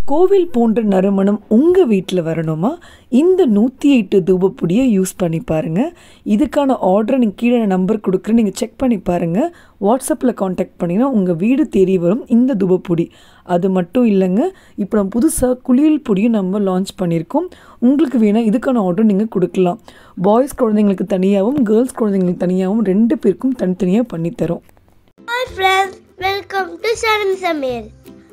கோவில் போன்ற நறுமணம் உங்கள் வீட்டில் வரணுமா இந்த நூற்றி எட்டு தூபப்பொடியை யூஸ் பண்ணி பாருங்கள் இதுக்கான ஆர்டரை நீங்கள் கீழே நம்பர் கொடுக்குறேன் நீங்கள் செக் பண்ணி பாருங்கள் வாட்ஸ்அப்பில் காண்டாக்ட் பண்ணிங்கன்னா உங்கள் வீடு தேடி வரும் இந்த தூபப்பொடி அது மட்டும் இல்லைங்க இப்போ நம்ம புதுசாக குளியல் பொடியும் நம்ம லான்ச் பண்ணியிருக்கோம் உங்களுக்கு வேணால் இதுக்கான ஆர்டர் நீங்கள் கொடுக்கலாம் பாய்ஸ் குழந்தைங்களுக்கு தனியாகவும் கேர்ள்ஸ் குழந்தைங்களுக்கு தனியாகவும் ரெண்டு பேருக்கும் தனித்தனியாக பண்ணித்தரோம் hi friends welcome to Saran சமையல்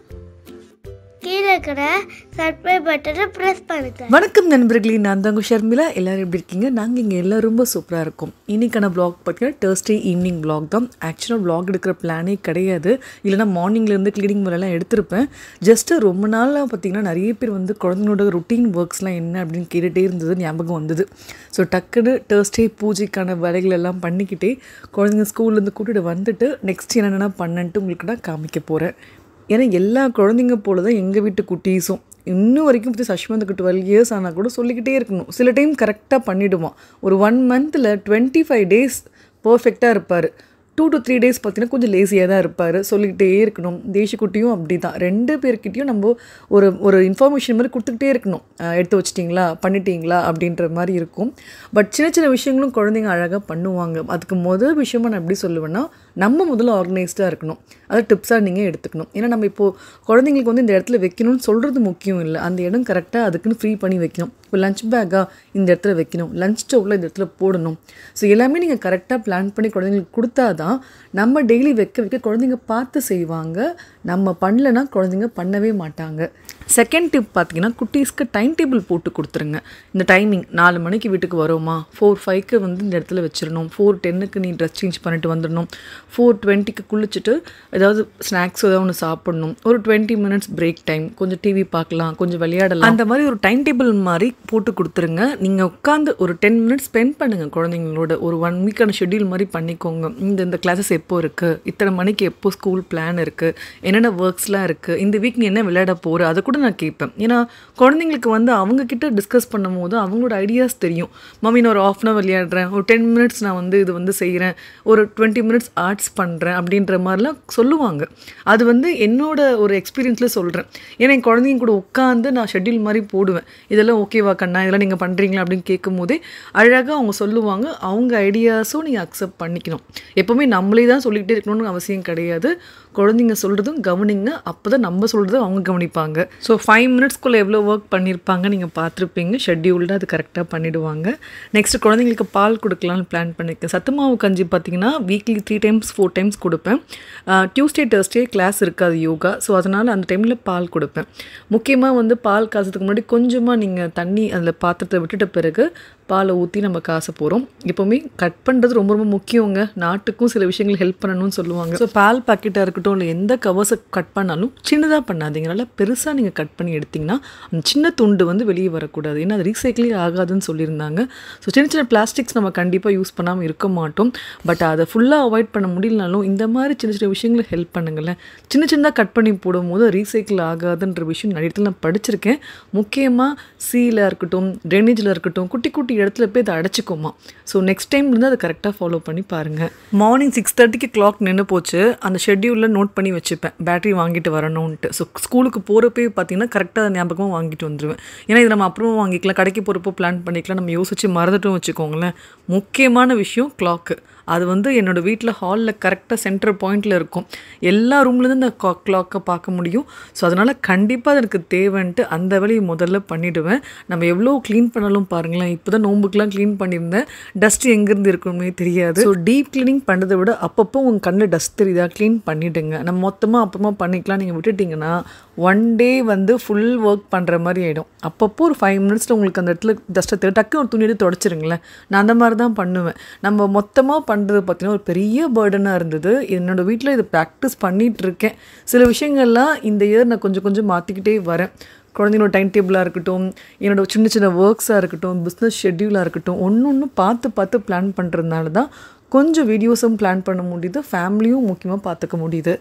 கீழே இருக்கிற சப்ஸ்கிரைப் பட்டனை ப்ரெஸ் பண்ணுங்க வணக்கம் நண்பர்களே நான் தாங்க ஷர்மிளா எல்லாரும் எப்படி இருக்கீங்க நாங்கள் இங்கே எல்லாம் ரொம்ப சூப்பராக இருக்கோம் இன்றைக்கான ப்ளாக் பார்த்தீங்கன்னா தேர்ஸ்டே ஈவினிங் ப்ளாக் தான் ஆக்சுவலாக ப்ளாக் எடுக்கிற பிளானே கிடையாது இல்லைனா மார்னிங்லேருந்து க்ளீனிங் வேலைலாம் எடுத்திருப்பேன் ஜஸ்ட்டு ரொம்ப நாளாக பார்த்தீங்கன்னா நிறைய பேர் வந்து குழந்தைங்களோட ருட்டீன் ஒர்க்ஸ்லாம் என்ன அப்படின்னு கேட்டுகிட்டே இருந்தது ஞாபகம் வந்தது ஸோ டக்குன்னு தேர்ஸ்டே பூஜைக்கான வேலைகள் எல்லாம் பண்ணிக்கிட்டே குழந்தைங்க ஸ்கூல்லேருந்து கூட்டிகிட்டு வந்துட்டு நெக்ஸ்ட் என்னென்ன பண்ணன்ட்டு உங்களுக்கு நான் காமிக்க போகிறேன் ஏன்னா எல்லா குழந்தைங்க போல தான் எங்கள் வீட்டு குட்டீஸும் இன்னும் வரைக்கும் பற்றி சஷ்மந்துக்கு டுவெல் இயர்ஸ் ஆனால் கூட சொல்லிக்கிட்டே இருக்கணும் சில டைம் கரெக்டாக பண்ணிவிடுவான் ஒரு ஒன் மந்தில் டுவெண்ட்டி ஃபைவ் டேஸ் பர்ஃபெக்டாக இருப்பார் டூ டு த்ரீ டேஸ் பார்த்தீங்கன்னா கொஞ்சம் லேசியாக தான் இருப்பார் சொல்லிக்கிட்டே இருக்கணும் தேசிக்குட்டியும் அப்படி தான் ரெண்டு பேர்கிட்டையும் நம்ம ஒரு ஒரு இன்ஃபர்மேஷன் மாதிரி கொடுத்துக்கிட்டே இருக்கணும் அஹ் எடுத்து வச்சிட்டிங்களா பண்ணிட்டீங்களா அப்படின்ற மாதிரி இருக்கும் பட் சின்ன சின்ன விஷயங்களும் குழந்தைங்க அழகாக பண்ணுவாங்க அதுக்கு முதல் விஷயமா நான் எப்படி சொல்லுவேன்னா நம்ம முதல்ல ஆர்கனைஸ்டாக இருக்கணும் அதை டிப்ஸாக நீங்கள் எடுத்துக்கணும் ஏன்னா நம்ம இப்போது குழந்தைங்களுக்கு வந்து இந்த இடத்துல வைக்கணும்னு சொல்கிறது முக்கியம் இல்லை அந்த இடம் கரெக்டாக அதுக்குன்னு ஃப்ரீ பண்ணி வைக்கணும் இப்போ லஞ்ச் பேக்காக இந்த இடத்துல வைக்கணும் லஞ்ச் ஸ்டவ்வில் இந்த இடத்துல போடணும் ஸோ எல்லாமே நீங்கள் கரெக்டாக பிளான் பண்ணி குழந்தைங்களுக்கு கொடுத்தா தான் நம்ம டெய்லி வைக்க வைக்க குழந்தைங்க பார்த்து செய்வாங்க நம்ம பண்ணலைன்னா குழந்தைங்க பண்ணவே மாட்டாங்க செகண்ட் டிப் பார்த்தீங்கன்னா குட்டீஸ்க்கு டைம் டேபிள் போட்டு கொடுத்துருங்க இந்த டைமிங் நாலு மணிக்கு வீட்டுக்கு வரோமா ஃபோர் ஃபைவ்க்கு வந்து இந்த இடத்துல வச்சிடணும் ஃபோர் டென்னுக்கு நீ ட்ரெஸ் சேஞ்ச் பண்ணிட்டு வந்துடணும் ஃபோர் டுவெண்ட்டிக்கு குளிச்சுட்டு ஏதாவது ஸ்நாக்ஸ் ஏதாவது ஒன்று சாப்பிடணும் ஒரு டுவெண்ட்டி மினிட்ஸ் பிரேக் டைம் கொஞ்சம் டிவி பார்க்கலாம் கொஞ்சம் விளையாடலாம் அந்த மாதிரி ஒரு டைம் டேபிள் மாதிரி போட்டு கொடுத்துருங்க நீங்கள் உட்காந்து ஒரு டென் மினிட்ஸ் ஸ்பெண்ட் பண்ணுங்கள் குழந்தைங்களோட ஒரு ஒன் வீக்கான ஷெட்யூல் மாதிரி பண்ணிக்கோங்க இந்த இந்த கிளாஸஸ் எப்போ இருக்குது இத்தனை மணிக்கு எப்போ ஸ்கூல் பிளான் இருக்குது என்னென்ன ஒர்க்ஸ்லாம் இருக்குது இந்த வீக் நீ என்ன விளையாட போகிற அதை கூட நான் கேட்பேன் ஏன்னா குழந்தைங்களுக்கு வந்து அவங்க கிட்ட டிஸ்கஸ் பண்ணும்போது அவங்களோட ஐடியாஸ் தெரியும் மம்மி நான் ஒரு ஆஃப் அன் விளையாடுறேன் ஒரு டென் மினிட்ஸ் நான் வந்து இது வந்து செய்கிறேன் ஒரு டுவெண்ட்டி மினிட்ஸ் ஆர்ட்ஸ் பண்ணுறேன் அப்படின்ற மாதிரிலாம் சொல்லுவாங்க அது வந்து என்னோட ஒரு எக்ஸ்பீரியன்ஸில் சொல்கிறேன் ஏன்னா என் குழந்தைங்க கூட உட்காந்து நான் ஷெட்யூல் மாதிரி போடுவேன் இதெல்லாம் ஓகேவா கண்ணா இதெல்லாம் நீங்கள் பண்ணுறீங்களா அப்படின்னு கேட்கும் போதே அழகாக அவங்க சொல்லுவாங்க அவங்க ஐடியாஸும் நீங்கள் அக்செப்ட் பண்ணிக்கணும் எப்போவுமே நம்மளே தான் சொல்லிக்கிட்டே இருக்கணும்னு அவசியம் கிடையாது குழந்தைங்க சொல்கிறதும் கவனிங்க அப்போ தான் நம்ம சொல்கிறத அவங்க கவனிப்பாங்க ஸோ ஃபைவ் மினிட்ஸ்க்குள்ளே எவ்வளோ ஒர்க் பண்ணியிருப்பாங்க நீங்கள் பார்த்துருப்பீங்க ஷெட்யூல்டு அது கரெக்டாக பண்ணிவிடுவாங்க நெக்ஸ்ட் குழந்தைங்களுக்கு பால் கொடுக்கலாம்னு பிளான் பண்ணியிருக்கேன் சத்து மாவு கஞ்சி பார்த்தீங்கன்னா weekly three times four times கொடுப்பேன் டியூஸ்டே டர்ஸ்டே கிளாஸ் இருக்காது யோகா ஸோ அதனால் அந்த டைமில் பால் கொடுப்பேன் முக்கியமாக வந்து பால் காசுறதுக்கு முன்னாடி கொஞ்சமாக நீங்கள் தண்ணி அதில் பாத்திரத்தை விட்டுட்ட பிறகு பாலை ஊற்றி நம்ம காச போகிறோம் எப்போவுமே கட் பண்ணுறது ரொம்ப ரொம்ப முக்கியங்க நாட்டுக்கும் சில விஷயங்கள் ஹெல்ப் பண்ணணும்னு சொல்லுவாங்க ஸோ பால் பாக்கெட்டாக இருக்கட்டும் இல்லை எந்த கவர்ஸை கட் பண்ணாலும் சின்னதாக பண்ணாதீங்க நல்லா பெருசாக நீங்கள் கட் பண்ணி எடுத்திங்கன்னா அந்த சின்ன துண்டு வந்து வெளியே வரக்கூடாது ஏன்னா அது ரீசைக்கிளே ஆகாதுன்னு சொல்லியிருந்தாங்க ஸோ சின்ன சின்ன பிளாஸ்டிக்ஸ் நம்ம கண்டிப்பாக யூஸ் பண்ணாமல் இருக்க மாட்டோம் பட் அதை ஃபுல்லாக அவாய்ட் பண்ண முடியலனாலும் இந்த மாதிரி சின்ன சின்ன விஷயங்களை ஹெல்ப் பண்ணுங்களேன் சின்ன சின்னதாக கட் பண்ணி போடும்போது ரீசைக்கிள் ஆகாதுன்ற விஷயம் நிறைய இடத்துல நான் படிச்சிருக்கேன் முக்கியமாக சீலாக இருக்கட்டும் ட்ரைனேஜில் இருக்கட்டும் குட்டி குட்டி இடத்துல போய் அதை அடைச்சிக்கோமா ஸோ நெக்ஸ்ட் டைம் வந்து அதை கரெக்டாக ஃபாலோ பண்ணி பாருங்கள் மார்னிங் சிக்ஸ் தேர்ட்டிக்கு கிளாக் நின்று போச்சு அந்த ஷெட்யூலில் நோட் பண்ணி வச்சுப்பேன் பேட்டரி வாங்கிட்டு வரணும்ன்ட்டு ஸோ ஸ்கூலுக்கு போகிறப்பே பார்த்தீங்கன்னா கரெக்டாக ஞாபகமாக வாங்கிட்டு வந்துடுவேன் ஏன்னா இது நம்ம அப்புறமா வாங்கிக்கலாம் கடைக்கு போகிறப்போ பிளான் பண்ணிக்கலாம் நம்ம யோசித்து மறந்துட்டும் வச்சுக்கோங்களேன் முக்கியமான விஷயம் கிளாக்கு அது வந்து என்னோடய வீட்டில் ஹாலில் கரெக்டாக சென்டர் பாயிண்டில் இருக்கும் எல்லா ரூம்லேருந்து இந்த கிளாக்கை பார்க்க முடியும் ஸோ அதனால் கண்டிப்பாக எனக்கு தேவைன்ட்டு அந்த வேலையை முதல்ல பண்ணிவிடுவேன் நம்ம எவ்வளோ க்ளீன் பண்ணாலும் பாருங்களேன் இப்போ தான் நோம்புக்கெலாம் க்ளீன் பண்ணியிருந்தேன் டஸ்ட் எங்கேருந்து இருக்கணுமே தெரியாது ஸோ டீப் க்ளீனிங் பண்ணுறதை விட அப்பப்போ உங்கள் கண்ணில் டஸ்ட் தெரியுதா க்ளீன் பண்ணிவிடுங்க நம்ம மொத்தமாக அப்புறமா பண்ணிக்கலாம் நீங்கள் விட்டுட்டிங்கன்னா ஒன் டே வந்து ஃபுல் ஒர்க் பண்ணுற மாதிரி ஆகிடும் அப்பப்போ ஒரு ஃபைவ் மினிட்ஸில் உங்களுக்கு அந்த இடத்துல டஸ்ட்டை தெரி டக்கு ஒரு துணி எடுத்து தொடச்சிருங்களேன் நான் அந்த மாதிரி தான் பண்ணுவேன் நம்ம மொத்தமாக பண்ணுறது பார்த்திங்கன்னா ஒரு பெரிய பேர்டனாக இருந்தது என்னோடய வீட்டில் இது ப்ராக்டிஸ் பண்ணிகிட்டு இருக்கேன் சில விஷயங்கள்லாம் இந்த இயர் நான் கொஞ்சம் கொஞ்சம் மாற்றிக்கிட்டே வரேன் குழந்தைங்களோட டைம் டேபிளாக இருக்கட்டும் என்னோட சின்ன சின்ன ஒர்க்ஸாக இருக்கட்டும் பிஸ்னஸ் ஷெட்யூலாக இருக்கட்டும் ஒன்று ஒன்று பார்த்து பார்த்து பிளான் பண்ணுறதுனால தான் கொஞ்சம் வீடியோஸும் பிளான் பண்ண முடியுது ஃபேமிலியும் முக்கியமாக பார்த்துக்க முடியுது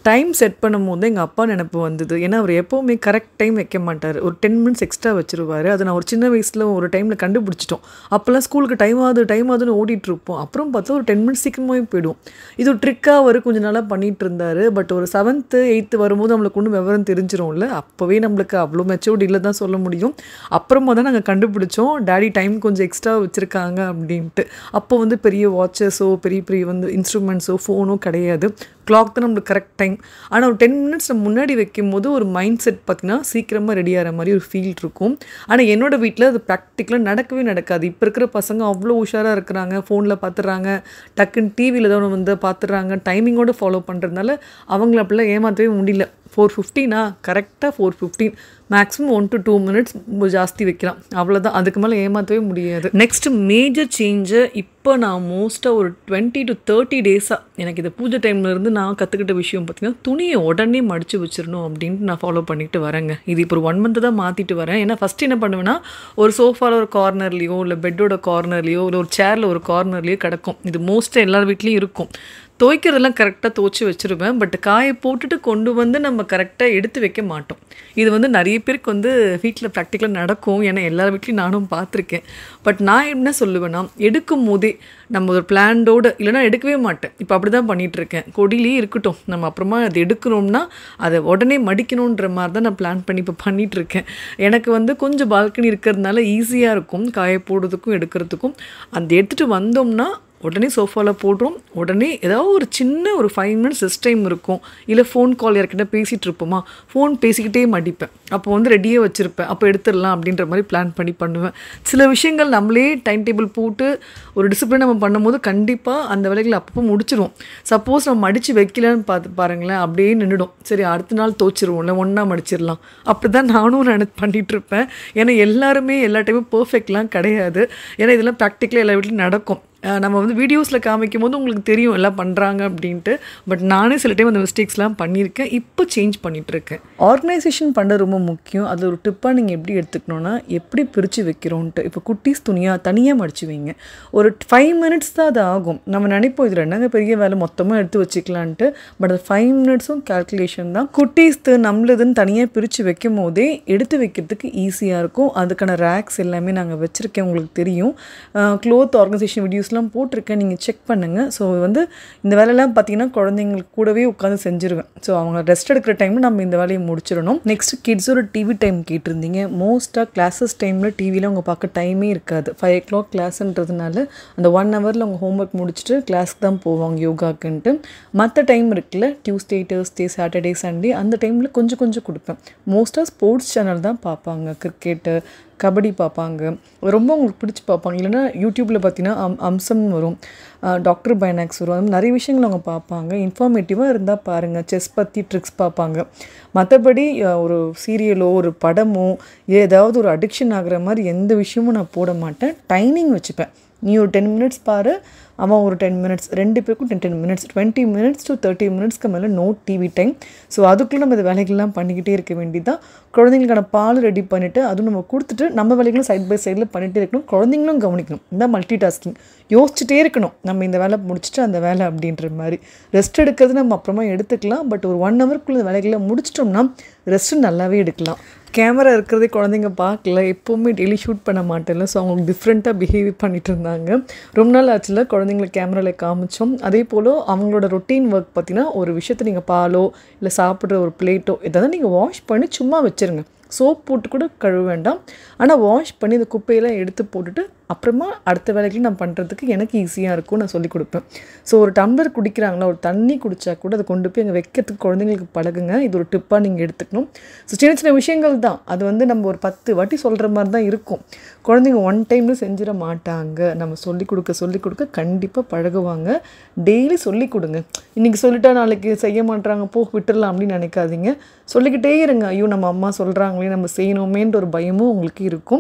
டைம் செட் பண்ணும்போது எங்கள் அப்பா நினப்பு வந்தது ஏன்னா அவர் எப்போவுமே கரெக்ட் டைம் வைக்க மாட்டார் ஒரு டென் மினிட்ஸ் எக்ஸ்ட்ரா வச்சிருவாரு அதை நான் ஒரு சின்ன வயசில் ஒரு டைமில் கண்டுபிடிச்சிட்டோம் அப்போல்லாம் ஸ்கூலுக்கு டைம் ஆகுது டைம் ஆகுதுன்னு ஓடிட்டு இருப்போம் அப்புறம் பார்த்தா ஒரு டென் மினிட்ஸ் சீக்கிரமாகவே போயிடும் இது ஒரு ட்ரிக்காக அவர் கொஞ்ச நாளாக பண்ணிட்டு இருந்தாரு பட் ஒரு செவன்த்து எயித்து வரும்போது நம்மளுக்கு ஒன்றும் விவரம் தெரிஞ்சிரும்ல அப்போவே நம்மளுக்கு அவ்வளோ மெச்சூர்ட் இல்லை தான் சொல்ல முடியும் அப்புறமா தான் நாங்கள் கண்டுபிடிச்சோம் டேடி டைம் கொஞ்சம் எக்ஸ்ட்ரா வச்சுருக்காங்க அப்படின்ட்டு அப்போ வந்து பெரிய வாட்சஸோ பெரிய பெரிய வந்து இன்ஸ்ட்ருமெண்ட்ஸோ ஃபோனோ கிடையாது கிளாக் தான் நம்மளுக்கு கரெக்ட் டைம் ஆனால் ஒரு டென் மினிட்ஸ் நம்ம முன்னாடி வைக்கும் போது ஒரு மைண்ட் செட் பார்த்திங்கன்னா சீக்கிரமாக ரெடி ஆகிற மாதிரி ஒரு ஃபீல் இருக்கும் ஆனால் என்னோட வீட்டில் அது ப்ராக்டிக்கலாக நடக்கவே நடக்காது இப்போ இருக்கிற பசங்க அவ்வளோ உஷாராக இருக்கிறாங்க ஃபோனில் பார்த்துறாங்க டக்குன்னு டிவியில் ஏதோ ஒன்று வந்து பார்த்துறாங்க டைமிங்கோடு ஃபாலோ பண்ணுறதுனால அவங்கள அப்படிலாம் ஏமாற்றவே முடியல ஃபோர் ஃபிஃப்டினா கரெக்டாக four fifteen maximum one to two minutes ஜாஸ்தி வைக்கலாம் அவ்வளோதான் அதுக்கு மேலே ஏமாற்றவே முடியாது நெக்ஸ்ட் மேஜர் சேஞ்சு இப்போ நான் மோஸ்ட்டாக ஒரு டுவெண்ட்டி டு தேர்ட்டி டேஸாக எனக்கு இந்த பூஜை டைம்ல இருந்து நான் கற்றுக்கிட்ட விஷயம் பார்த்தீங்கன்னா துணியை உடனே மடித்து வச்சிடணும் அப்படின்ட்டு நான் ஃபாலோ பண்ணிட்டு வரேங்க இது இப்போ ஒரு ஒன் மந்த்து தான் மாற்றிட்டு வரேன் ஏன்னா ஃபஸ்ட் என்ன பண்ணுவேன்னா ஒரு சோஃபாவில் ஒரு கார்னர்லேயோ இல்லை பெட்டோட கார்னர்லேயோ இல்லை ஒரு சேரில் ஒரு கார்னர்லேயோ கிடக்கும் இது மோஸ்ட்டாக எல்லார் வீட்லேயும் இருக்கும் துவைக்கிறதெல்லாம் கரெக்டாக துவைச்சி வச்சுருவேன் பட் காய போட்டுட்டு கொண்டு வந்து நம்ம கரெக்டாக எடுத்து வைக்க மாட்டோம் இது வந்து நிறைய பேருக்கு வந்து வீட்டில் ப்ராக்டிக்கலாக நடக்கும் ஏன்னா எல்லார் வீட்லையும் நானும் பார்த்துருக்கேன் பட் நான் என்ன சொல்லுவேன்னா எடுக்கும் போதே நம்ம ஒரு பிளான்டோடு இல்லைனா எடுக்கவே மாட்டேன் இப்போ அப்படி தான் பண்ணிகிட்ருக்கேன் கொடியிலேயே இருக்கட்டும் நம்ம அப்புறமா அது எடுக்கணும்னா அதை உடனே மடிக்கணுன்ற மாதிரி தான் நான் பிளான் பண்ணி இப்போ பண்ணிகிட்ருக்கேன் எனக்கு வந்து கொஞ்சம் பால்கனி இருக்கிறதுனால ஈஸியாக இருக்கும் காய போடுறதுக்கும் எடுக்கிறதுக்கும் அந்த எடுத்துகிட்டு வந்தோம்னா உடனே சோஃபாவில் போடுறோம் உடனே ஏதாவது ஒரு சின்ன ஒரு ஃபைவ் மினிட்ஸ் ரெஸ்ட் டைம் இருக்கும் இல்லை ஃபோன் கால் யார்கிட்ட பேசிகிட்டு இருப்போமா ஃபோன் பேசிக்கிட்டே மடிப்பேன் அப்போ வந்து ரெடியாக வச்சுருப்பேன் அப்போ எடுத்துடலாம் அப்படின்ற மாதிரி பிளான் பண்ணி பண்ணுவேன் சில விஷயங்கள் நம்மளே டைம் டேபிள் போட்டு ஒரு டிசிப்ளின் நம்ம பண்ணும்போது கண்டிப்பாக அந்த வேலைகளை அப்பப்போ முடிச்சிருவோம் சப்போஸ் நம்ம மடித்து வைக்கலன்னு பார்த்து பாருங்களேன் அப்படியே நின்றுடும் சரி அடுத்த நாள் தோச்சிருவோம்ல ஒன்றா மடிச்சிடலாம் அப்படி தான் நானும் நினை பண்ணிகிட்டு இருப்பேன் ஏன்னா எல்லாருமே எல்லா டைமும் பர்ஃபெக்ட்லாம் கிடையாது ஏன்னா இதெல்லாம் ப்ராக்டிக்கலாக எல்லா வீட்லையும் நடக்கும் அஹ் நம்ம வந்து வீடியோஸில் காமிக்கும் போது உங்களுக்கு தெரியும் எல்லாம் பண்ணுறாங்க அப்படின்ட்டு பட் நானே சில டைம் அந்த மிஸ்டேக்ஸ்லாம் பண்ணியிருக்கேன் இப்போ சேஞ்ச் பண்ணிகிட்ருக்கேன் ஆர்கனைசேஷன் பண்ண ரொம்ப முக்கியம் அது ஒரு டிப்பாக நீங்கள் எப்படி எடுத்துக்கணுன்னா எப்படி பிரித்து வைக்கிறோன்ட்டு இப்போ குட்டீஸ் துணியாக தனியாக மடிச்சு வைங்க ஒரு ஃபைவ் மினிட்ஸ் தான் அது ஆகும் நம்ம நினைப்போம் இதில் என்னங்க பெரிய வேலை மொத்தமாக எடுத்து வச்சுக்கலான்ட்டு பட் அது ஃபைவ் மினிட்ஸும் கால்குலேஷன் தான் குட்டீஸ்து நம்மளுதுன்னு தனியாக பிரித்து வைக்கும் போதே எடுத்து வைக்கிறதுக்கு ஈஸியாக இருக்கும் அதுக்கான ரேக்ஸ் எல்லாமே நாங்கள் வச்சுருக்கேன் உங்களுக்கு தெரியும் க்ளோத் ஆர்கனைசேஷன் வீடியோஸ்லாம் போட்டிருக்கேன் நீங்கள் செக் பண்ணுங்கள் ஸோ வந்து இந்த வேலையெல்லாம் பார்த்தீங்கன்னா குழந்தைங்களுக்கு கூடவே உட்காந்து செஞ்சுருவேன் ஸோ அவங்க ரெஸ்ட் எடுக்கிற டைமில் நம்ம இந்த வேலையை முடிச்சிடணும் நெக்ஸ்ட் கிட்ஸோட டிவி டைம் கேட்டிருந்தீங்க மோஸ்ட்டாக கிளாஸஸ் டைமில் டிவியில் அவங்க பார்க்க டைமே இருக்காது ஃபைவ் ஓ கிளாக் கிளாஸ்ன்றதுனால அந்த ஒன் ஹவரில் அவங்க ஹோம்ஒர்க் முடிச்சுட்டு கிளாஸ்க்கு தான் போவாங்க யோகாக்குன்ட்டு மற்ற டைம் இருக்குல்ல டியூஸ்டே தேர்ஸ்டே சாட்டர்டே சண்டே அந்த டைமில் கொஞ்சம் கொஞ்சம் கொடுப்பேன் மோஸ்ட்டாக ஸ்போர்ட்ஸ் சேனல் தான் பார்ப்பாங்க கிரிக்கெட்டு கபடி பார்ப்பாங்க ரொம்ப அவங்களுக்கு பிடிச்சி பார்ப்பாங்க இல்லைன்னா யூடியூப்பில் பார்த்தீங்கன்னா அம் அம்சம் வரும் டாக்டர் பைனாக்ஸ் வரும் அது மாதிரி நிறைய விஷயங்கள் அவங்க பார்ப்பாங்க இன்ஃபார்மேட்டிவாக இருந்தால் பாருங்கள் செஸ் பற்றி ட்ரிக்ஸ் பார்ப்பாங்க மற்றபடி ஒரு சீரியலோ ஒரு படமோ ஏதாவது ஒரு அடிக்ஷன் ஆகுற மாதிரி எந்த விஷயமும் நான் போட மாட்டேன் டைமிங் வச்சுப்பேன் நீ ஒரு டென் மினிட்ஸ் பாரு அவன் ஒரு டென் மினிட்ஸ் ரெண்டு பேருக்கும் ten ten minutes twenty minutes to thirty மினிட்ஸ்க்கு மேலே நோ டிவி டைம் ஸோ அதுக்குள்ளே நம்ம இந்த வேலைகள்லாம் பண்ணிக்கிட்டே இருக்க வேண்டியதான் குழந்தைங்களுக்கான பால் ரெடி பண்ணிவிட்டு அதுவும் நம்ம கொடுத்துட்டு நம்ம வேலைகளும் சைட் பை சைடில் பண்ணிகிட்டே இருக்கணும் குழந்தைங்களும் கவனிக்கணும் இந்த மல்டி டாஸ்கிங் யோசிச்சுட்டே இருக்கணும் நம்ம இந்த வேலை முடிச்சுட்டு அந்த வேலை அப்படின்ற மாதிரி ரெஸ்ட் எடுக்கிறது நம்ம அப்புறமா எடுத்துக்கலாம் பட் ஒரு ஒன் ஹவருக்குள்ள வேலைகளை முடிச்சிட்டோம்னா ரெஸ்ட்டு நல்லாவே எடுக்கலாம் கேமரா இருக்கிறதே குழந்தைங்க பார்க்கல எப்போவுமே டெய்லி ஷூட் பண்ண மாட்டேன்ல ஸோ அவங்களுக்கு டிஃப்ரெண்ட்டாக பிஹேவ் பண்ணிட்டு இருந்தாங்க ரொம்ப நாள் ஆச்சுல குழந்தைங்களை கேமராவில் காமிச்சோம் அதே போல் அவங்களோட ரொட்டீன் ஒர்க் பார்த்தீங்கன்னா ஒரு விஷயத்தை நீங்கள் பாலோ இல்லை சாப்பிட்ற ஒரு பிளேட்டோ எதாவது நீங்கள் வாஷ் பண்ணி சும்மா வச்சுருங்க சோப் போட்டு கூட கழுவ வேண்டாம் ஆனால் வாஷ் பண்ணி இந்த குப்பையெல்லாம் எடுத்து போட்டுட்டு அப்புறமா அடுத்த வேலைக்கு நான் பண்ணுறதுக்கு எனக்கு ஈஸியாக இருக்கும் நான் சொல்லி கொடுப்பேன் ஸோ ஒரு டம்ளர் குடிக்கிறாங்களா ஒரு தண்ணி குடித்தா கூட அதை கொண்டு போய் அங்கே வைக்கிறதுக்கு குழந்தைங்களுக்கு பழகுங்க இது ஒரு டிப்பாக நீங்கள் எடுத்துக்கணும் ஸோ சின்ன சின்ன விஷயங்கள் தான் அது வந்து நம்ம ஒரு பத்து வாட்டி சொல்கிற மாதிரி தான் இருக்கும் குழந்தைங்க ஒன் டைமில் செஞ்சிட மாட்டாங்க நம்ம சொல்லி கொடுக்க சொல்லி கொடுக்க கண்டிப்பாக பழகுவாங்க டெய்லி சொல்லி கொடுங்க இன்றைக்கி சொல்லிட்டா நாளைக்கு செய்ய மாட்டாங்க போ விட்டுடலாம் அப்படின்னு நினைக்காதீங்க சொல்லிக்கிட்டே இருங்க ஐயோ நம்ம அம்மா சொல்கிறாங்களே நம்ம செய்யணுமேன்ற ஒரு பயமும் உங்களுக்கு இருக்கும்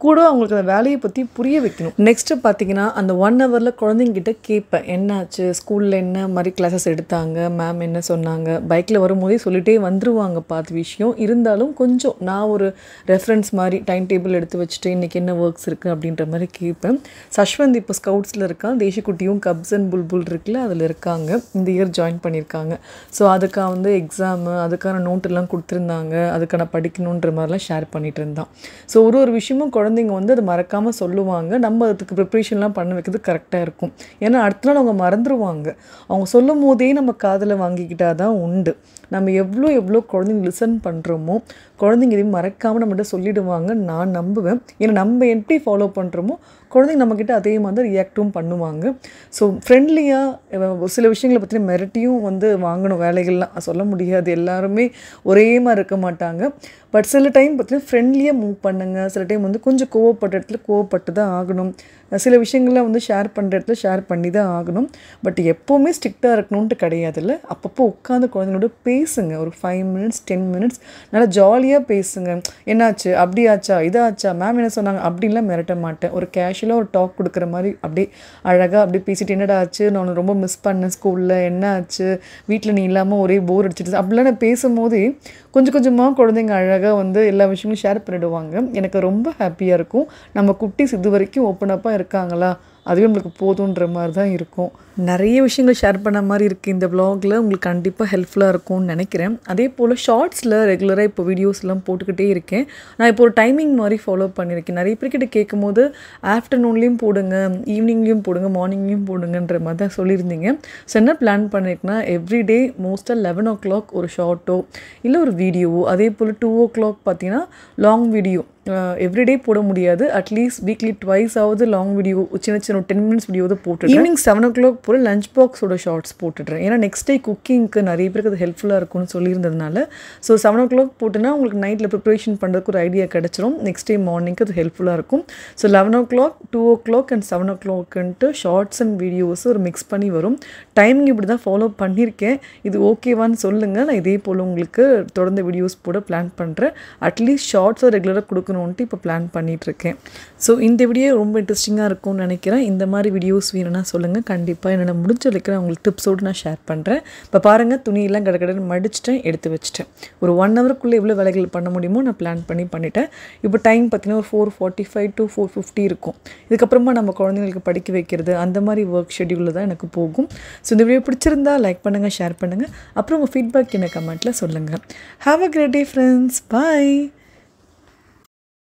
கூட அவங்களுக்கு அந்த வேலையை பற்றி புரிய வைக்கணும் நெக்ஸ்ட்டு பார்த்தீங்கன்னா அந்த ஒன் ஹவரில் குழந்தைங்கிட்ட கேட்பேன் என்னாச்சு ஸ்கூலில் என்ன மாதிரி கிளாஸஸ் எடுத்தாங்க மேம் என்ன சொன்னாங்க பைக்கில் வரும்போதே சொல்லிட்டே வந்துருவாங்க பார்த்த விஷயம் இருந்தாலும் கொஞ்சம் நான் ஒரு ரெஃபரன்ஸ் மாதிரி டைம் டேபிள் எடுத்து வச்சுட்டு இன்றைக்கி என்ன ஒர்க்ஸ் இருக்குது அப்படின்ற மாதிரி கேட்பேன் சஷ்வந்த் இப்போ ஸ்கவுட்ஸில் இருக்கான் தேசிக்குட்டியும் கப்ஸ் அண்ட் புல்புல் இருக்குல்ல அதில் இருக்காங்க இந்த இயர் ஜாயின் பண்ணியிருக்காங்க ஸோ அதுக்காக வந்து எக்ஸாமு அதுக்கான நோட்டெல்லாம் கொடுத்துருந்தாங்க அதுக்கான படிக்கணுன்ற மாதிரிலாம் ஷேர் பண்ணிட்டு இருந்தான் ஸோ ஒரு ஒரு விஷயமும் குழந்தைங்க வந்து அதை மறக்காமல் சொல்லுவாங்க நம்ம அதுக்கு ப்ரிப்ரேஷன்லாம் பண்ண வைக்கிறது கரெக்டாக இருக்கும் ஏன்னா அடுத்த நாள் அவங்க மறந்துடுவாங்க அவங்க சொல்லும் போதே நம்ம காதில் வாங்கிக்கிட்டால் தான் உண்டு நம்ம எவ்வளோ எவ்வளோ குழந்தைங்க லிசன் பண்ணுறோமோ குழந்தைங்க இதையும் மறக்காமல் நம்மகிட்ட சொல்லிடுவாங்க நான் நம்புவேன் ஏன்னா நம்ம எப்படி ஃபாலோ பண்ணுறோமோ குழந்தைங்க நம்மக்கிட்ட அதே மாதிரி ரியாக்டும் பண்ணுவாங்க ஸோ ஃப்ரெண்ட்லியாக சில விஷயங்களை பற்றி மிரட்டியும் வந்து வாங்கணும் வேலைகள்லாம் சொல்ல முடியாது எல்லாருமே ஒரே மாதிரி இருக்க மாட்டாங்க பட் சில டைம் பார்த்தீங்கன்னா ஃப்ரெண்ட்லியாக மூவ் பண்ணுங்க சில டைம் வந்து கொஞ்சம் கோவப்பட்ட இடத்துல கோவப்பட்டு தான் ஆகணும் சில விஷயங்களை வந்து ஷேர் பண்ணுற இடத்துல ஷேர் பண்ணி தான் ஆகணும் பட் எப்போவுமே ஸ்ட்ரிக்டாக இருக்கணும்ன்ட்டு கிடையாதுல்ல அப்பப்போ உட்காந்து குழந்தைங்களோட பேசுங்க ஒரு ஃபைவ் மினிட்ஸ் டென் மினிட்ஸ் நல்லா ஜாலியாக பேசுங்க என்னாச்சு அப்படி ஆச்சா இதாச்சா மேம் என்ன சொன்னாங்க அப்படின்லாம் மிரட்ட மாட்டேன் ஒரு கேஷுவலாக ஒரு டாக் கொடுக்குற மாதிரி அப்படியே அழகாக அப்படியே பேசிட்டு என்னடா ஆச்சு நான் உன்னை ரொம்ப மிஸ் பண்ணேன் ஸ்கூலில் என்ன ஆச்சு வீட்டில் நீ இல்லாமல் ஒரே போர் அடிச்சிட்டு அப்படிலாம் நான் பேசும்போதே கொஞ்சம் கொஞ்சமாக குழந்தைங்க அழகாக வந்து எல்லா விஷயங்களும் ஷேர் பண்ணிடுவாங்க எனக்கு ரொம்ப ஹாப்பியாக இருக்கும் நம்ம குட்டிஸ் இது வரைக்கும் ஓப்பன் அப்பாக இருக்காங்களா அதுவே நம்மளுக்கு போதுன்ற மாதிரி தான் இருக்கும் நிறைய விஷயங்கள் ஷேர் பண்ண மாதிரி இருக்குது இந்த வ்ளாகில் உங்களுக்கு கண்டிப்பாக ஹெல்ப்ஃபுல்லாக இருக்கும்னு நினைக்கிறேன் அதே போல் ஷார்ட்ஸில் ரெகுலராக இப்போ வீடியோஸ்லாம் போட்டுக்கிட்டே இருக்கேன் நான் இப்போ ஒரு டைமிங் மாதிரி ஃபாலோ பண்ணியிருக்கேன் நிறைய பேர்கிட்ட கேட்கும்போது ஆஃப்டர்நூன்லேயும் போடுங்க ஈவினிங்லேயும் போடுங்க மார்னிங்லேயும் போடுங்கன்ற மாதிரி தான் சொல்லியிருந்தீங்க ஸோ என்ன பிளான் பண்ணியிருக்கேன்னா எவ்ரிடே மோஸ்ட்டாக லெவன் ஓ கிளாக் ஒரு ஷார்ட்டோ இல்லை ஒரு வீடியோவோ அதே போல் டூ ஓ கிளாக் பார்த்தீங்கன்னா லாங் வீடியோ எவ்ரிடே போட முடியாது அட்லீஸ்ட் வீக்லி ட்வைஸ் ஆகுது லாங் வீடியோ சின்ன சின்ன டென் மினிட்ஸ் வீடியோ தான் போட்டு ஈவினிங் செவன் ஓ கிளாக் போல் லஞ்ச் பாக்ஸோட ஷார்ட்ஸ் போட்டுடுறேன் ஏன்னா நெக்ஸ்ட் டே குக்கிங்க்கு நிறைய பேருக்கு அது ஹெல்ப்ஃபுல்லாக இருக்கும்னு சொல்லியிருந்ததுனால ஸோ செவன் ஓ கிளாக் போட்டுனா உங்களுக்கு நைட்டில் ப்ரிப்பரேஷன் பண்ணுறதுக்கு ஒரு ஐடியா கிடச்சிரும் நெக்ஸ்ட் டே மார்னிங்க்கு அது ஹெல்ப்ஃபுல்லாக இருக்கும் so eleven o'clock two o'clock and seven ஓ கிளாக்ன்ட்டு ஷார்ட்ஸ் அண்ட் வீடியோஸ் ஒரு மிக்ஸ் பண்ணி வரும் டைமிங் இப்படி தான் ஃபாலோ பண்ணியிருக்கேன் இது ஓகேவான்னு சொல்லுங்கள் நான் இதே போல் உங்களுக்கு தொடர்ந்து வீடியோஸ் போட பிளான் பண்ணுறேன் அட்லீஸ்ட் ஷார்ட்ஸை ரெகுலராக கொடுக்கணுன்ட்டு இப்போ பிளான் பண்ணிகிட்ருக்கேன் ஸோ இந்த வீடியோ ரொம்ப இன்ட்ரெஸ்டிங்காக இருக்கும்னு நினைக்கிறேன் இந்த மாதிரி வீடியோஸ் வேணும்னா சொல்லுங்கள் கண்டிப்பாக என்னென்ன முடிஞ்ச வரைக்கும் உங்களுக்கு டிப்ஸோடு நான் ஷேர் பண்ணுறேன் இப்போ பாருங்கள் துணியெல்லாம் கடை கடைன்னு மடிச்சிட்டேன் எடுத்து வச்சுட்டேன் ஒரு ஒன் ஹவருக்குள்ளே எவ்வளோ வேலைகள் பண்ண முடியுமோ நான் பிளான் பண்ணி பண்ணிட்டேன் இப்போ டைம் பார்த்தீங்கன்னா ஒரு four forty five to four fifty இருக்கும் இதுக்கப்புறமா நம்ம குழந்தைங்களுக்கு படிக்க வைக்கிறது அந்த மாதிரி ஒர்க் ஷெடியூலில் தான் எனக்கு போகும் ஸோ இந்த வீடியோ பிடிச்சிருந்தா லைக் பண்ணுங்கள் ஷேர் பண்ணுங்கள் அப்புறம் உங்கள் ஃபீட்பேக் என்ன கமெண்ட்டில் சொல்லுங்கள் have a great day friends bye